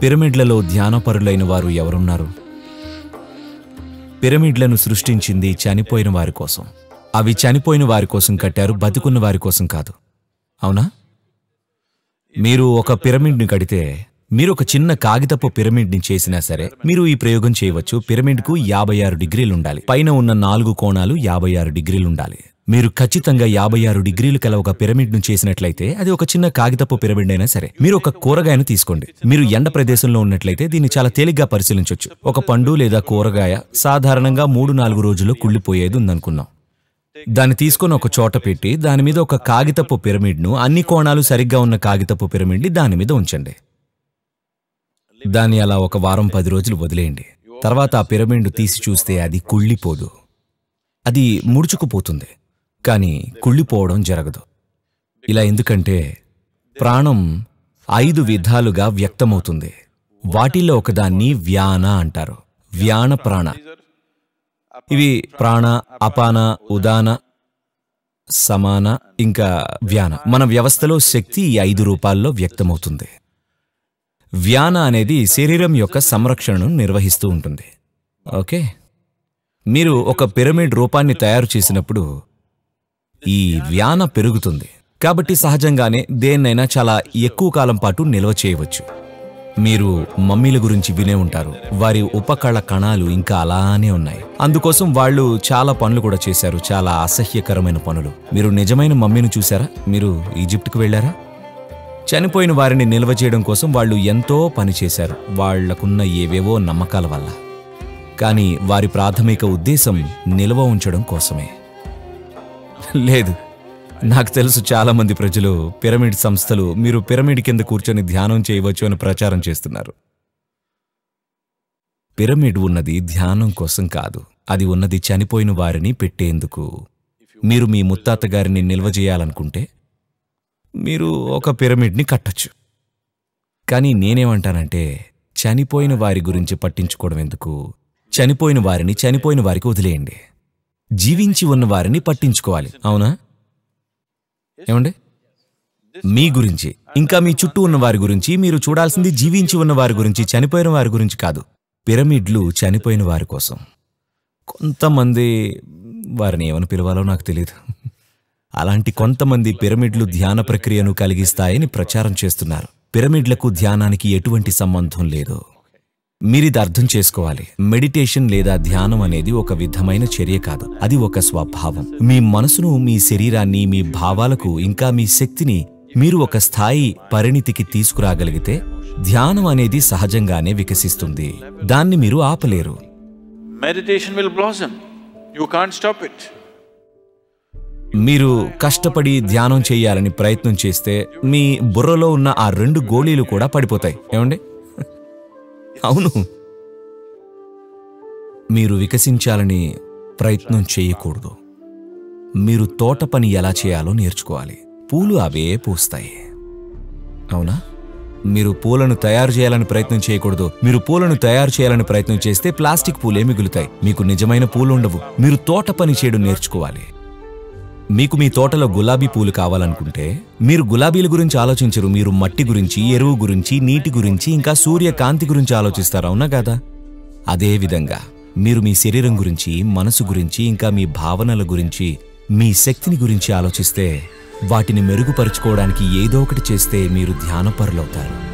పిరమిడ్లలో ధ్యానపరులైన వారు ఎవరున్నారు పిరమిడ్లను సృష్టించింది చనిపోయిన వారి కోసం అవి చనిపోయిన వారి కోసం కట్టారు బతికున్న వారి కోసం కాదు అవునా మీరు ఒక పిరమిడ్ని కడితే మీరు ఒక చిన్న కాగితపు పిరమిడ్ని చేసినా సరే మీరు ఈ ప్రయోగం చేయవచ్చు పిరమిడ్కు యాభై ఆరు డిగ్రీలు ఉండాలి పైన ఉన్న నాలుగు కోణాలు యాభై ఆరు డిగ్రీలు ఉండాలి మీరు ఖచ్చితంగా యాభై ఆరు డిగ్రీలు కల ఒక పిరమిడ్ను చేసినట్లయితే అది ఒక చిన్న కాగితపు పిరమిడ్ అయినా సరే మీరు ఒక కూరగాయను తీసుకోండి మీరు ఎండ ప్రదేశంలో ఉన్నట్లయితే దీన్ని చాలా తేలిగ్గా పరిశీలించవచ్చు ఒక పండు లేదా కూరగాయ సాధారణంగా మూడు నాలుగు రోజుల్లో కుళ్ళిపోయేది ఉందనుకున్నాం దాన్ని తీసుకొని ఒక చోట పెట్టి దాని మీద ఒక కాగితపు పిరమిడ్ను అన్ని కోణాలు సరిగ్గా ఉన్న కాగితపు పిరమిడ్ని దాని మీద ఉంచండి దాన్ని అలా ఒక వారం పది రోజులు వదిలేయండి తర్వాత ఆ పిరమిడ్ తీసి చూస్తే అది కుళ్ళిపోదు అది ముడుచుకుపోతుంది కానీ కుళ్ళిపోవడం జరగదు ఇలా ఎందుకంటే ప్రాణం ఐదు విధాలుగా వ్యక్తమవుతుంది వాటిల్లో ఒకదాన్ని వ్యాన అంటారు వ్యాన ప్రాణ ఇవి ప్రాణ అపాన ఉదాన సమాన ఇంకా వ్యాన మన వ్యవస్థలో శక్తి ఈ ఐదు రూపాల్లో వ్యక్తమవుతుంది వ్యాన అనేది శరీరం యొక్క సంరక్షణను నిర్వహిస్తూ ఉంటుంది ఓకే మీరు ఒక పిరమిడ్ రూపాన్ని తయారు చేసినప్పుడు ఈ వ్యాన పెరుగుతుంది కాబట్టి సహజంగానే దేన్నైనా చాలా ఎక్కువ కాలం పాటు నిల్వ చేయవచ్చు మీరు మమ్మీల గురించి వినే ఉంటారు వారి ఉపకళ కణాలు ఇంకా అలానే ఉన్నాయి అందుకోసం వాళ్ళు చాలా పనులు కూడా చేశారు చాలా అసహ్యకరమైన పనులు మీరు నిజమైన మమ్మీని చూసారా మీరు ఈజిప్ట్కి వెళ్ళారా చనిపోయిన వారిని నిల్వ చేయడం కోసం వాళ్ళు ఎంతో పని చేశారు వాళ్లకున్న ఏవేవో నమ్మకాల వల్ల కానీ వారి ప్రాథమిక ఉద్దేశం నిల్వ ఉంచడం కోసమే లేదు నాకు తెలుసు చాలా మంది ప్రజలు పిరమిడ్ సంస్థలు మీరు పిరమిడ్ కింద కూర్చొని ధ్యానం చేయవచ్చు అని ప్రచారం చేస్తున్నారు పిరమిడ్ ఉన్నది ధ్యానం కోసం కాదు అది ఉన్నది చనిపోయిన వారిని పెట్టేందుకు మీరు మీ ముత్తాత గారిని నిల్వ చేయాలనుకుంటే మీరు ఒక పిరమిడ్ని కట్టొచ్చు కానీ నేనేమంటానంటే చనిపోయిన వారి గురించి పట్టించుకోవడం ఎందుకు చనిపోయిన వారిని చనిపోయిన వారికి వదిలేయండి జీవించి ఉన్న వారిని పట్టించుకోవాలి అవునా ఏమండి మీ గురించి ఇంకా మీ చుట్టూ ఉన్న వారి గురించి మీరు చూడాల్సింది జీవించి ఉన్న వారి గురించి చనిపోయిన వారి గురించి కాదు పిరమిడ్లు చనిపోయిన వారి కోసం కొంతమంది వారిని ఏమని పిలవాలో నాకు తెలియదు అలాంటి కొంతమంది పిరమిడ్లు ధ్యాన ప్రక్రియను కలిగిస్తాయని ప్రచారం చేస్తున్నారు పిరమిడ్లకు ధ్యానానికి ఎటువంటి సంబంధం లేదు మీరిది అర్థం చేసుకోవాలి మెడిటేషన్ లేదా ధ్యానం అనేది ఒక విధమైన చర్య కాదు అది ఒక స్వభావం మీ మనసును మీ శరీరాన్ని మీ భావాలకు ఇంకా మీ శక్తిని మీరు ఒక స్థాయి పరిణితికి తీసుకురాగలిగితే ధ్యానం అనేది సహజంగానే వికసిస్తుంది దాన్ని మీరు ఆపలేరు Meditation will blossom. You can't stop it. మీరు కష్టపడి ధ్యానం చేయాలని ప్రయత్నం చేస్తే మీ బుర్రలో ఉన్న ఆ రెండు గోళీలు కూడా పడిపోతాయి ఏమండి అవును మీరు వికసించాలని ప్రయత్నం చేయకూడదు మీరు తోట పని ఎలా చేయాలో నేర్చుకోవాలి పూలు అవే పూస్తాయి అవునా మీరు పూలను తయారు చేయాలని ప్రయత్నం చేయకూడదు మీరు పూలను తయారు చేయాలని ప్రయత్నం చేస్తే ప్లాస్టిక్ పూలే మిగులుతాయి మీకు నిజమైన పూలు ఉండవు మీరు తోట పని చేయడం నేర్చుకోవాలి మీకు మీ తోటలో గులాబీ పూలు కావాలనుకుంటే మీరు గులాబీల గురించి ఆలోచించరు మీరు మట్టి గురించి ఎరువు గురించి నీటి గురించి ఇంకా సూర్యకాంతి గురించి ఆలోచిస్తారు అవునా కదా అదే విధంగా మీరు మీ శరీరం గురించి మనసు గురించి ఇంకా మీ భావనల గురించి మీ శక్తిని గురించి ఆలోచిస్తే వాటిని మెరుగుపరుచుకోవడానికి ఏదో ఒకటి చేస్తే మీరు ధ్యానపరులవుతారు